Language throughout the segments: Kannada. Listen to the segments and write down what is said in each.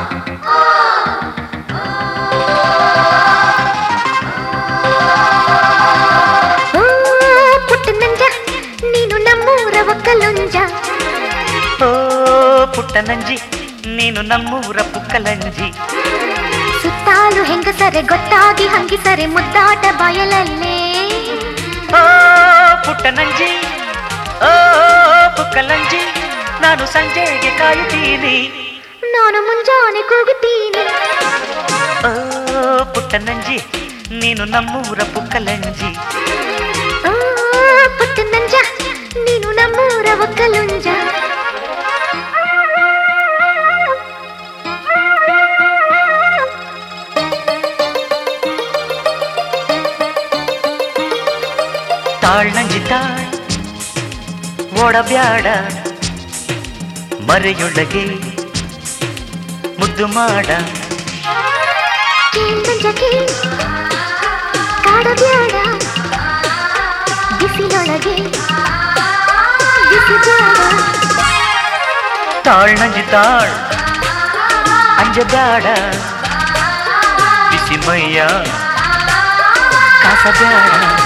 ಓ ಪುಟ್ಟ ನಂಜ ನೀನು ನಮ್ಮೂರ ಒಕ್ಕಲುಂಜ ಓ ಪುಟ್ಟ ನಂಜಿ ನೀನು ನಮ್ಮೂರ ಪುಕ್ಕಲಂಜಿ ಸುತ್ತಾಲು ಹೆಂಗಸರೆ ಗೊತ್ತಾಗಿ ಹಂಗಿಸರೆ ಮುದ್ದಾಟ ಬಯಲಲ್ಲೇ ಓ ಪುಟ್ಟ ನಂಜಿ ಓ ಪುಕ್ಕಲಂಜಿ ನಾನು ಸಂಜೆಗೆ ಕಾಯುತ್ತೀನಿ ನಾನು ಮುಂಜಾನೆ ಕೂಗುತ್ತೀನಿ ಓ ಪುಟ್ಟ ನಂಜಿ ನೀನು ನಮ್ಮೂರ ಪುಕ್ಕಲಂಜಿ ಓ ಪುಟ್ಟ ನಂಜ ನೀನು ನಮ್ಮೂರ ಒಕ್ಕಲುಂಜ ತಾಳ್ ನಂಜಿ ತಾಳ್ ಓಡಬ್ಯಾಡ ಮರೆಯೊಳಗೆ ಮುದ್ದು ಮಾಡ ಕೇಳ್ ನಂಜ ಕೇಳ್ ಕಾಡಬ್ಯಾಡ ಬಿಸಿಲೊಳಗೆ ಬಿಸಿ ಬ್ಯಾಡ ತಾಳ್ ನಂಜಿ ತಾಳ್ ಅಂಜಬ್ಯಾಡ ಬಿಸಿ ಮೈಯ ಕಾಸಬ್ಯಾಡ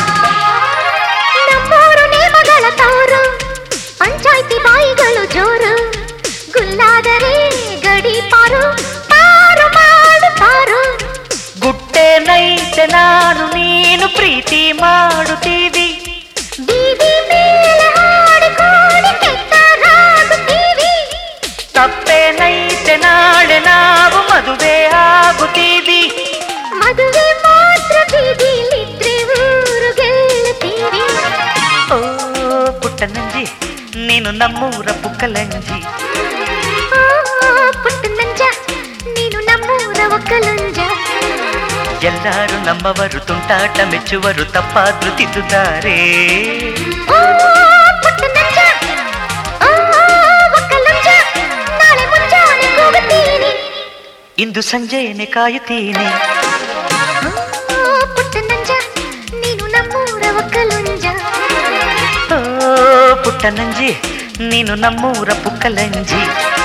ನಮ್ಮೂರು ನೇಮಗಳ ತವರು ಪಂಚಾಯ್ತಿ ಬಾಯಿಗಳು ಜೋರು ಗುಲ್ಲಾದರೆ ಗಡಿ ಪಾರು ಪಾರು ಮಾಡು ಪಾರು ಗುಟ್ಟೆ ನೈತೆ ನಾನು ನೀನು ಪ್ರೀತಿ ಮಾಡುತ್ತೀವಿ ಬೀದಿ ಮೇಲೆ ಹಾಡಿಕೊಂಡು ಕೆಟ್ಟರಾಗುತ್ತೀವಿ ತಪ್ಪೆ ನೈತೆ ನಾಳೆ ನಾವು ಮದುವೆ ಆಗುತ್ತೀವಿ ಮದುವೆ ಮಾತ್ರ ಬೀದಿಲಿದ್ರೆ ಊರು ಗೆಲ್ಲುತ್ತೀವಿ ಓ ಪುಟ್ಟ ನಂಜಿ ನೀನು ನಮ್ಮೂರ ಪುಕ್ಕಲಂಜಿ ಓ, ಪುಟ್ಟ ನಂಜ ನೀನು ನಮ್ಮೂರ ಒಕ್ಕಲುಂಜ ಎಲ್ಲರೂ ನಮ್ಮವರು ತುಂಟಾಟ ಮೆಚ್ಚುವರು ತಪ್ಪಾದ್ರು ತಿದ್ದುತ್ತಾರೆ ಓ, ಪುಟ್ಟ ನಂಜ ಓ, ಒಕ್ಕಲುಂಜ ನಾಳೆ ಮುಂಜಾನೆ ಕೂಗುತ್ತೀನಿ ಇಂದು ಸಂಜೆಯೇ ಕಾಯುತ್ತೀನಿ ಓ, ಪುಟ್ಟ ನಂಜ ನೀನು ನಮ್ಮೂರ ಒಕ್ಕಲುಂಜ ಓ ಪುಟ್ಟ ನಂಜಿ ನೀನು ನಮ್ಮೂರ ಪುಕ್ಕಲಂಜಿ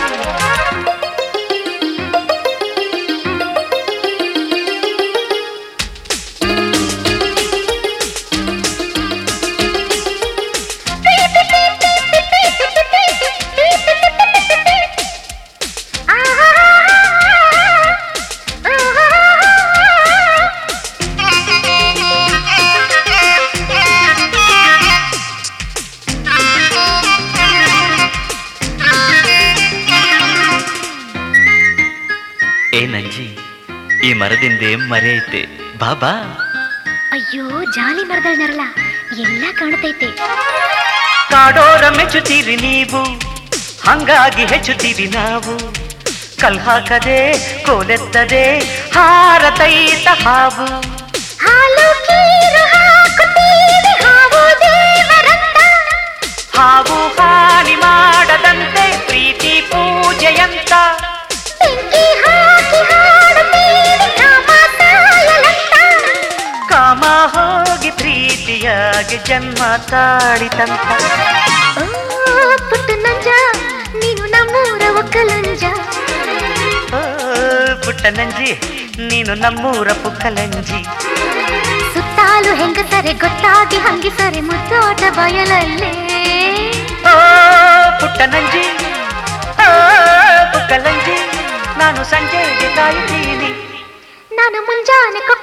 ಏ ನಂಜಿ ಈ ಮರದಿಂದ ಮರೆಯೈತೆ ಬಾಬಾ ಅಯ್ಯೋ ಜಾಲಿ ಮರದಳ ನರಳ ಎಲ್ಲ ಕಾಣತೈತೆ ಕಾಡೋರ ಮೆಚ್ಚುತ್ತೀರಿ ನೀವು ಹಂಗಾಗಿ ಹೆಚ್ಚುತ್ತೀವಿ ನಾವು ಕಲ್ ಹಾಕದೆ ಕೋಲೆತ್ತದೆ ಹಾರತೈತ ಹಾವು ಹಾಲು ಕೀರು ಹಾಕುತ್ತೀವಿ ಹಾವು ದೇವರಂತ ಹಾವು ಹಾನಿ ಮಾಡದಂತೆ ಪ್ರೀತಿ ಪೂಜೆಯಂತ ಬೆಂಕಿ ಹಾಕಿ ಹಾಡುತ್ತೀವಿ ಕಾಮ ಸಾಯಲಂತ ಕಾಮ ಹೋಗಿ ಪ್ರೀತಿಯಾಗಿ ಜನ್ಮ ತಾಳಿತಂತ ಓ ಪುಟ್ಟ ನಂಜ ನೀನು ನಮ್ಮೂರ ಒಕ್ಕಲಂಜ ಓ, ಪುಟ್ಟ ನಂಜಿ ನೀನು ನಮ್ಮೂರ ಪುಕ್ಕಲಂಜಿ ಸುತ್ತಾಲು ಹೆಂಗಸರೆ ಗೊತ್ತಾಗಿ ಹಂಗಿಸರೆ ಮುದ್ದೋಟ ಬಯಲಲ್ಲೇ ಓ ಪುಟ್ಟ ನಂಜಿ ಓ ಪುಕ್ಕಲಂಜಿ ನಾನು ಸಂಜೆಗೆ ಕಾಯುತ್ತೀನಿ ನಾನು ಮುಂಜಾನೆ ಕೊಕ್ಕ